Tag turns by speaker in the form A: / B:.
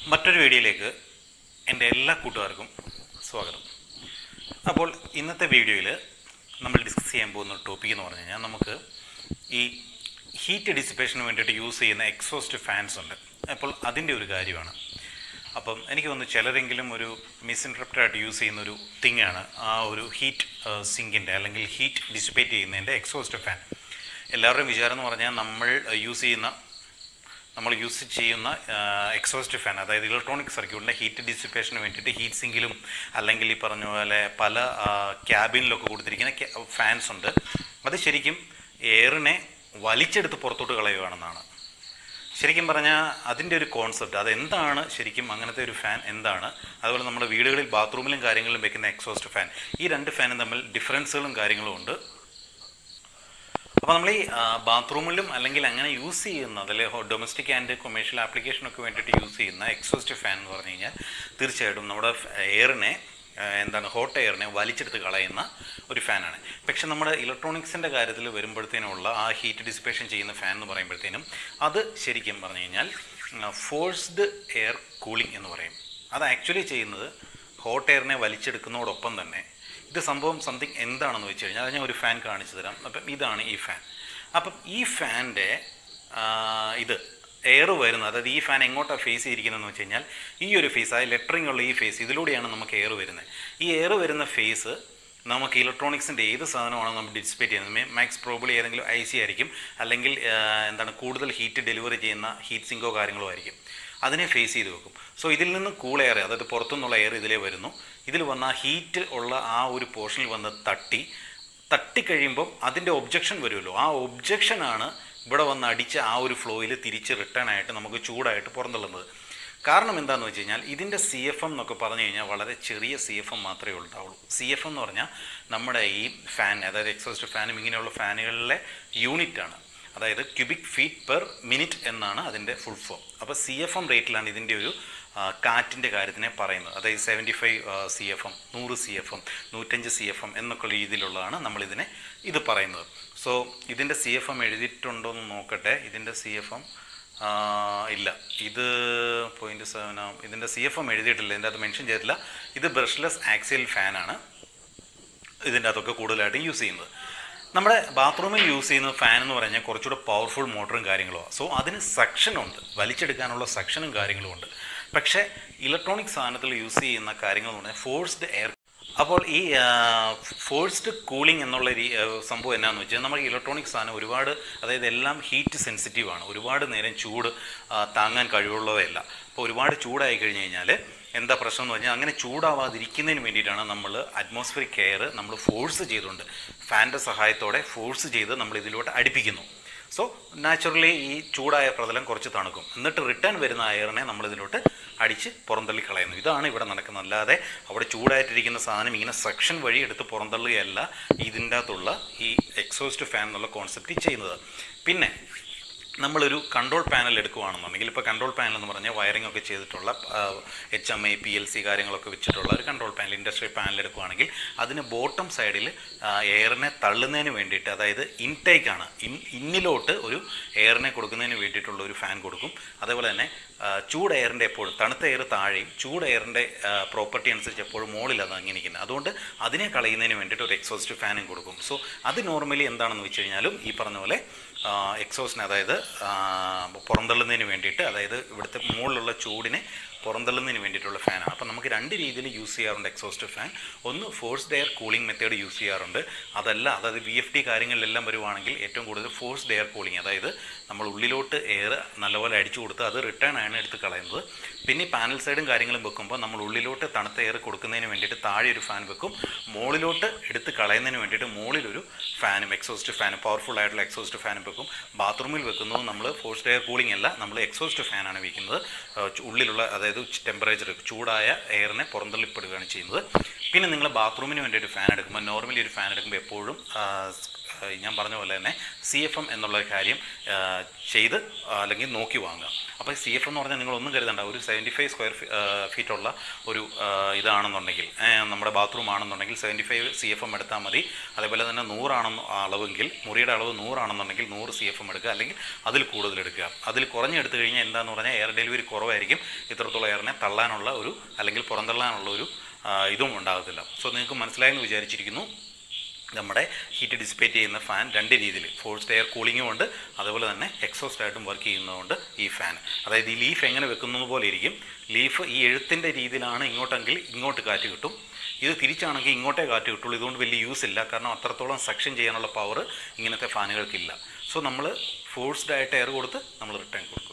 A: മറ്റൊരു വീഡിയോയിലേക്ക് എൻ്റെ എല്ലാ കൂട്ടുകാർക്കും സ്വാഗതം അപ്പോൾ ഇന്നത്തെ വീഡിയോയിൽ നമ്മൾ ഡിസ്കസ് ചെയ്യാൻ പോകുന്ന ടോപ്പിക് എന്ന് പറഞ്ഞു കഴിഞ്ഞാൽ നമുക്ക് ഈ ഹീറ്റ് ഡിസിപ്പേഷന് വേണ്ടിയിട്ട് യൂസ് ചെയ്യുന്ന എക്സോസ്റ്റ് ഫാൻസ് ഉണ്ട് അപ്പോൾ അതിൻ്റെ ഒരു കാര്യമാണ് അപ്പം എനിക്ക് തോന്നുന്നു ചിലരെങ്കിലും ഒരു മിസ്ഇൻറ്റർപ്റ്റഡ് ആയിട്ട് യൂസ് ചെയ്യുന്ന ഒരു തിങ്ങാണ് ആ ഒരു ഹീറ്റ് സിങ്കിൻ്റെ അല്ലെങ്കിൽ ഹീറ്റ് ഡിസിപ്പേറ്റ് ചെയ്യുന്നതിൻ്റെ എക്സോസ്റ്റ് ഫാൻ എല്ലാവരുടെയും വിചാരം എന്ന് പറഞ്ഞാൽ നമ്മൾ യൂസ് ചെയ്യുന്ന നമ്മൾ യൂസ് ചെയ്യുന്ന എക്സോസ്റ്റ് ഫാൻ അതായത് ഇലക്ട്രോണിക് സർക്യൂട്ടിൻ്റെ ഹീറ്റ് ഡിസിപ്പേഷന് വേണ്ടിയിട്ട് ഹീറ്റ് സിങ്കിലും അല്ലെങ്കിൽ ഈ പറഞ്ഞ പോലെ പല ക്യാബിനിലൊക്കെ കൊടുത്തിരിക്കുന്ന ഫാൻസ് ഉണ്ട് അത് ശരിക്കും എയറിനെ വലിച്ചെടുത്ത് പുറത്തോട്ട് കളയുകയാണെന്നാണ് ശരിക്കും പറഞ്ഞാൽ അതിൻ്റെ ഒരു കോൺസെപ്റ്റ് അതെന്താണ് ശരിക്കും അങ്ങനത്തെ ഒരു ഫാൻ എന്താണ് അതുപോലെ നമ്മുടെ വീടുകളിൽ ബാത്റൂമിലും കാര്യങ്ങളിലും വെക്കുന്ന എക്സോസ്റ്റ് ഫാൻ ഈ രണ്ട് ഫാനും തമ്മിൽ ഡിഫറൻസുകളും കാര്യങ്ങളും ഉണ്ട് അപ്പോൾ നമ്മൾ ഈ ബാത്റൂമിലും അല്ലെങ്കിൽ അങ്ങനെ യൂസ് ചെയ്യുന്ന അതിൽ ഡൊമസ്റ്റിക് ആൻഡ് കൊമേഴ്ഷ്യൽ ആപ്ലിക്കേഷനൊക്കെ വേണ്ടിയിട്ട് യൂസ് ചെയ്യുന്ന എക്സോസ്റ്റ് ഫാൻ എന്ന് പറഞ്ഞു കഴിഞ്ഞാൽ തീർച്ചയായിട്ടും നമ്മുടെ എയറിനെ എന്താണ് ഹോട്ട് എയറിനെ വലിച്ചെടുത്ത് കളയുന്ന ഒരു ഫാനാണ് പക്ഷെ നമ്മുടെ ഇലക്ട്രോണിക്സിൻ്റെ കാര്യത്തിൽ വരുമ്പോഴത്തേനുള്ള ആ ഹീറ്റ് ഡിസിപ്പേഷൻ ചെയ്യുന്ന ഫാൻ എന്ന് പറയുമ്പോഴത്തേനും അത് ശരിക്കും പറഞ്ഞു കഴിഞ്ഞാൽ ഫോഴ്സ്ഡ് എയർ കൂളിംഗ് എന്ന് പറയും അത് ആക്ച്വലി ചെയ്യുന്നത് ഹോട്ട് എയറിനെ വലിച്ചെടുക്കുന്നതോടൊപ്പം തന്നെ ഇത് സംഭവം സംതിങ് എന്താണെന്ന് വെച്ച് കഴിഞ്ഞാൽ അത് ഞാൻ ഒരു ഫാൻ കാണിച്ചു തരാം അപ്പം ഇതാണ് ഈ ഫാൻ അപ്പം ഈ ഫാൻ്റെ ഇത് എയർ വരുന്നത് അതായത് ഈ ഫാൻ എങ്ങോട്ടാണ് ഫേസ് ചെയ്തിരിക്കുന്നതെന്ന് വെച്ച് കഴിഞ്ഞാൽ ഈ ഒരു ഫേസ് ആ ലെറ്ററിംഗ് ഉള്ള ഈ ഫേസ് ഇതിലൂടെയാണ് നമുക്ക് എയർ വരുന്നത് ഈ എയർ വരുന്ന ഫേസ് നമുക്ക് ഇലക്ട്രോണിക്സിൻ്റെ ഏത് സാധനമാണോ നമ്മൾ ഡിസിപ്പേറ്റ് ചെയ്യുന്നത് മാക്സ് പ്രോബിളി ഏതെങ്കിലും ഐ സി ആയിരിക്കും അല്ലെങ്കിൽ എന്താണ് കൂടുതൽ ഹീറ്റ് ഡെലിവറി ചെയ്യുന്ന ഹീറ്റ് സിങ്കോ കാര്യങ്ങളോ ആയിരിക്കും അതിനെ ഫേസ് ചെയ്ത് വെക്കും സോ ഇതിൽ നിന്ന് കൂൾ എയർ അതായത് പുറത്തുനിന്നുള്ള എയർ ഇതിലേ വരുന്നു ഇതിൽ വന്ന ആ ഹീറ്റ് ഉള്ള ആ ഒരു പോർഷനിൽ വന്ന് തട്ടി തട്ടിക്കഴിയുമ്പം അതിൻ്റെ ഒബ്ജക്ഷൻ വരുമല്ലോ ആ ഒബ്ജക്ഷനാണ് ഇവിടെ വന്ന് അടിച്ച ആ ഒരു ഫ്ലോയിൽ തിരിച്ച് റിട്ടേൺ ആയിട്ട് നമുക്ക് ചൂടായിട്ട് പുറന്തള്ളുന്നത് കാരണം എന്താണെന്ന് വെച്ച് കഴിഞ്ഞാൽ ഇതിൻ്റെ സി എഫ് എം എന്നൊക്കെ പറഞ്ഞു കഴിഞ്ഞാൽ വളരെ ചെറിയ സി എഫ് എം മാത്രമേ ഉണ്ടാവുള്ളൂ സി എഫ് എം എന്ന് പറഞ്ഞാൽ നമ്മുടെ ഈ ഫാൻ അതായത് എക്സോസ്റ്റ് ഫാനും ഇങ്ങനെയുള്ള ഫാനുകളിലെ യൂണിറ്റാണ് അതായത് ക്യൂബിക് ഫീറ്റ് പെർ മിനിറ്റ് എന്നാണ് അതിൻ്റെ ഫുൾ ഫോം അപ്പോൾ സി എഫ് എം റേറ്റിലാണ് ഇതിൻ്റെ ഒരു കാറ്റിൻ്റെ കാര്യത്തിനെ പറയുന്നത് അതായത് seventy five C F M നൂറ് സി എഫ് എം നൂറ്റഞ്ച് സി എഫ് എം എന്നൊക്കെ രീതിയിലുള്ളതാണ് നമ്മളിതിനെ ഇത് പറയുന്നത് സോ ഇതിൻ്റെ സി എഫ് എം എഴുതിയിട്ടുണ്ടോ എന്ന് നോക്കട്ടെ ഇതിൻ്റെ സി എഫ് എം ഇല്ല ഇത് പോയിൻറ്റ് സെവൻ ആവും ഇതിൻ്റെ സി എഫ് എം എഴുതിയിട്ടില്ല ഇതിൻ്റെ അത് മെൻഷൻ ചെയ്തിട്ടില്ല ഇത് ബ്രഷ്ലെസ് ആക്സിയൽ ഫാനാണ് ഇതിൻ്റെ അകത്തൊക്കെ കൂടുതലായിട്ട് യൂസ് ചെയ്യുന്നത് നമ്മുടെ ബാത്റൂമിൽ യൂസ് ചെയ്യുന്ന ഫാൻ എന്ന് പറഞ്ഞാൽ കുറച്ചുകൂടെ പവർഫുൾ മോട്ടറും കാര്യങ്ങളുമാണ് സോ അതിന് സക്ഷനുണ്ട് വലിച്ചെടുക്കാനുള്ള സക്ഷനും കാര്യങ്ങളും ഉണ്ട് പക്ഷേ ഇലക്ട്രോണിക് സാധനത്തിൽ യൂസ് ചെയ്യുന്ന കാര്യങ്ങൾ എന്ന് പറഞ്ഞാൽ ഫോഴ്സ്ഡ് എയർ അപ്പോൾ ഈ ഫോഴ്സ്ഡ് കൂളിംഗ് എന്നുള്ള രീ സംഭവം എന്നാന്ന് വെച്ചാൽ നമ്മുടെ ഇലക്ട്രോണിക് സാധനം ഒരുപാട് അതായത് എല്ലാം ഹീറ്റ് സെൻസിറ്റീവ് ആണ് ഒരുപാട് നേരം ചൂട് താങ്ങാൻ കഴിവുള്ളതല്ല അപ്പോൾ ഒരുപാട് ചൂടായി കഴിഞ്ഞ് കഴിഞ്ഞാൽ എന്താ പ്രശ്നം എന്ന് പറഞ്ഞാൽ അങ്ങനെ ചൂടാവാതിരിക്കുന്നതിന് വേണ്ടിയിട്ടാണ് നമ്മൾ അറ്റ്മോസ്ഫിയറിക് എയർ നമ്മൾ ഫോഴ്സ് ചെയ്തുകൊണ്ട് ഫാൻ്റെ സഹായത്തോടെ ഫോഴ്സ് ചെയ്ത് നമ്മൾ ഇതിലോട്ട് അടുപ്പിക്കുന്നു സോ നാച്ചുറലി ഈ ചൂടായ പ്രതലം കുറച്ച് തണുക്കും എന്നിട്ട് റിട്ടേൺ വരുന്ന എയറിനെ നമ്മൾ ഇതിലോട്ട് അടിച്ച് പുറന്തള്ളി കളയുന്നു ഇതാണ് ഇവിടെ നടക്കുന്നത് അല്ലാതെ അവിടെ ചൂടായിട്ടിരിക്കുന്ന സാധനം ഇങ്ങനെ സെക്ഷൻ വഴി എടുത്ത് പുറന്തള്ളുകയല്ല ഇതിൻ്റെ അകത്തുള്ള ഈ എക്സോസ്റ്റ് ഫാൻ എന്നുള്ള കോൺസെപ്റ്റ് ചെയ്യുന്നത് പിന്നെ നമ്മളൊരു കൺട്രോൾ പാനൽ എടുക്കുകയാണെന്നുണ്ടെങ്കിൽ ഇപ്പോൾ കൺട്രോൾ പാനൽ എന്ന് പറഞ്ഞാൽ വയറിംഗ് ഒക്കെ ചെയ്തിട്ടുള്ള H M I P L C കാര്യങ്ങളൊക്കെ വെച്ചിട്ടുള്ള ഒരു കൺട്രോൾ പാനൽ ഇൻഡസ്ട്രി പാനൽ എടുക്കുകയാണെങ്കിൽ അതിന് ബോട്ടം സൈഡിൽ എയറിനെ തള്ളുന്നതിന് വേണ്ടിയിട്ട് അതായത് ഇൻടേക്ക് ആണ് ഇൻ ഇന്നിലോട്ട് ഒരു എയറിനെ കൊടുക്കുന്നതിന് വേണ്ടിയിട്ടുള്ള ഒരു ഫാൻ കൊടുക്കും അതേപോലെ തന്നെ ചൂട് എയറിൻ്റെ എപ്പോഴും തണുത്ത എയർ താഴെയും ചൂട് എയറിൻ്റെ പ്രോപ്പർട്ടി അനുസരിച്ച് എപ്പോഴും മുകളിൽ അത് അങ്ങനെ ഇരിക്കുന്നത് അതുകൊണ്ട് അതിനെ കളയുന്നതിന് വേണ്ടിയിട്ട് ഒരു എക്സോസ്റ്റ് ഫാനും കൊടുക്കും സോ അത് നോർമലി എന്താണെന്ന് വെച്ച് കഴിഞ്ഞാലും ഈ പറഞ്ഞ പോലെ എക്സോസിന് അതായത് പുറന്തള്ളുന്നതിന് വേണ്ടിയിട്ട് അതായത് ഇവിടുത്തെ മുകളിലുള്ള ചൂടിനെ പുറന്തള്ളുന്നതിന് വേണ്ടിയിട്ടുള്ള ഫാനാണ് അപ്പോൾ നമുക്ക് രണ്ട് രീതിയിൽ യൂസ് ചെയ്യാറുണ്ട് എക്സോസ്റ്റ് ഫാൻ ഒന്ന് forced air cooling method use ചെയ്യാറുണ്ട് അതല്ല അതായത് വി എഫ് ടി കാര്യങ്ങളിലെല്ലാം വരുവാണെങ്കിൽ ഏറ്റവും കൂടുതൽ ഫോഴ്സ്ഡ് എയർ കൂളിംഗ് അതായത് നമ്മൾ ഉള്ളിലോട്ട് എയർ നല്ലപോലെ അടിച്ചു കൊടുത്ത് അത് റിട്ടേൺ ആണ് എടുത്ത് കളയുന്നത് പിന്നെ പാനൽ സൈഡും കാര്യങ്ങളും വെക്കുമ്പോൾ നമ്മൾ ഉള്ളിലോട്ട് തണുത്ത എയർ കൊടുക്കുന്നതിന് വേണ്ടിയിട്ട് താഴെ ഒരു ഫാൻ വെക്കും മുകളിലോട്ട് എടുത്ത് കളയുന്നതിന് വേണ്ടിയിട്ട് മുകളിലൊരു ഫാനും എക്സോസ്റ്റ് ഫാനും പവർഫുൾ ആയിട്ടുള്ള എക്സോസ്റ്റ് ഫാനും വെക്കും ബാത്റൂമിൽ വെക്കുന്നത് നമ്മൾ ഫോഴ്സ്ഡ് എയർ കൂളിംഗ് അല്ല നമ്മൾ എക്സോസ്റ്റ് ഫാനാണ് വയ്ക്കുന്നത് ഉള്ളിലുള്ള അതായത് ടെമ്പറേച്ചർ ചൂടായ എയറിനെ പുറന്തള്ളിപ്പെടുകയാണ് ചെയ്യുന്നത് പിന്നെ നിങ്ങൾ ബാത്റൂമിന് വേണ്ടി ഒരു ഫാൻ എടുക്കുമ്പോൾ നോർമലി ഒരു ഫാൻ എടുക്കുമ്പോൾ എപ്പോഴും ഞാൻ പറഞ്ഞ പോലെ തന്നെ സി എഫ് എം എന്നുള്ള ഒരു കാര്യം ആ, ചെയ്ത് ആ, അല്ലെങ്കിൽ നോക്കി വാങ്ങുക അപ്പോൾ സി എഫ് എന്ന് പറഞ്ഞാൽ നിങ്ങളൊന്നും കരുതണ്ട ഒരു സെവൻറ്റി ഫൈവ് സ്ക്വയർ ഫീറ്റ് ഉള്ള ഒരു ആ, ഇതാണെന്നുണ്ടെങ്കിൽ ഏ, നമ്മുടെ ബാത്റൂം ആണെന്നുണ്ടെങ്കിൽ seventy five C F M എടുത്താൽ മതി അതേപോലെ തന്നെ നൂറാണെന്ന് അളവെങ്കിൽ മുറിയുടെ അളവ് നൂറാണെന്നുണ്ടെങ്കിൽ നൂറ് സി എഫ് എം എടുക്കുക അല്ലെങ്കിൽ അതിൽ കൂടുതൽ എടുക്കുക അതിൽ കുറഞ്ഞെടുത്തു കഴിഞ്ഞാൽ എന്താന്ന് പറഞ്ഞാൽ എയർ ഡെലിവറി കുറവായിരിക്കും ഇത്രത്തോളം എയറിനെ തള്ളാനുള്ള ഒരു അല്ലെങ്കിൽ പുറന്തള്ളാനുള്ള ഒരു ആ, ഇതും ഉണ്ടാകത്തില്ല സോ നിങ്ങൾക്ക് മനസ്സിലായെന്ന് വിചാരിച്ചിരിക്കുന്നു നമ്മുടെ ഹീറ്റ് ഡിസിപ്പേറ്റ് ചെയ്യുന്ന ഫാൻ രണ്ട് രീതിയിൽ ഫോഴ്സ്ഡ് എയർ കൂളിങ്ങും ഉണ്ട് അതുപോലെ തന്നെ എക്സോസ്റ്റ് ആയിട്ടും വർക്ക് ചെയ്യുന്നതുകൊണ്ട് ഈ ഫാൻ അതായത് ഈ ലീഫ് എങ്ങനെ വെക്കുന്നത് പോലെ ഇരിക്കും ലീഫ് ഈ എഴുത്തിൻ്റെ രീതിയിലാണ് ഇങ്ങോട്ടെങ്കിൽ ഇങ്ങോട്ട് കാറ്റ് കിട്ടും ഇത് തിരിച്ചാണെങ്കിൽ ഇങ്ങോട്ടേ കാറ്റ് കിട്ടുള്ളൂ ഇതുകൊണ്ട് വലിയ യൂസ് ഇല്ല കാരണം അത്രത്തോളം സക്ഷൻ ചെയ്യാനുള്ള പവർ ഇങ്ങനത്തെ ഫാനുകൾക്കില്ല സോ നമ്മൾ ഫോഴ്സ്ഡ് ആയിട്ട് എയർ കൊടുത്ത് നമ്മൾ റിട്ടേൺ കൊടുക്കും